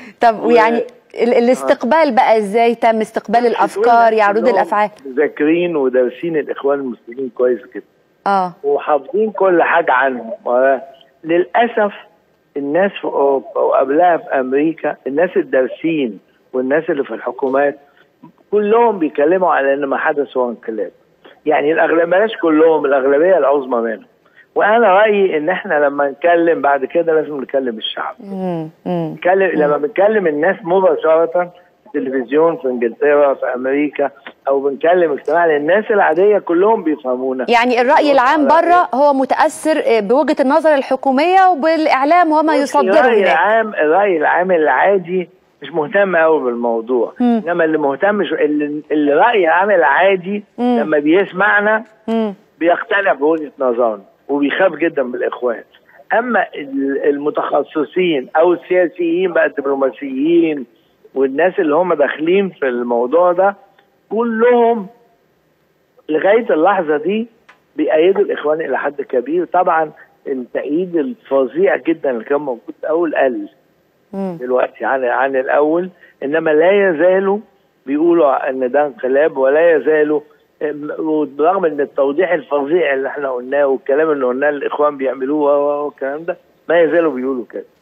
طب ويعني ال- الاستقبال بقى ازاي تم استقبال الافكار يا عروض كلهم الافعال مذاكرين ودارسين الاخوان المسلمين كويس جدا اه وحافظين كل حاجه عنهم للاسف الناس في اوروبا وقبلها في امريكا الناس الدارسين والناس اللي في الحكومات كلهم بيتكلموا على ان ما حدث هو انقلاب يعني الاغلبيه بلاش كلهم الاغلبيه العظمى منهم وانا رايي ان احنا لما نتكلم بعد كده لازم نكلم الشعب مم. مم. نتكلم لما بنكلم الناس مباشره في التلفزيون في انجلترا في امريكا او بنكلم اجتماع الناس العاديه كلهم بيفهمونا يعني الرأي العام بره هو متأثر آه، بوجهة النظر الحكومية وبالإعلام وما يصدره الرأي هناك العام الرأي العام العادي مش مهتم قوي بالموضوع مم. انما اللي مهتم شو اللي اللي الرأي العام العادي مم. لما بيسمعنا مم. بيقتنع بوجهة نظرنا وبيخاف جدا بالاخوان اما ال- المتخصصين او السياسيين بقى الدبلوماسيين والناس اللي هم داخلين في الموضوع ده كلهم لغايه اللحظه دي بيأيدوا الاخوان الى حد كبير طبعا التأييد الفظيع جدا اللي كان موجود الاول قل مم. دلوقتي عن عن الاول انما لا يزالوا بيقولوا ان ده انقلاب ولا يزالوا برغم ان التوضيح الفظيع اللي احنا قلناه والكلام اللي قلناه الاخوان بيعملوه والكلام ده ما يزالوا بيقولوا كده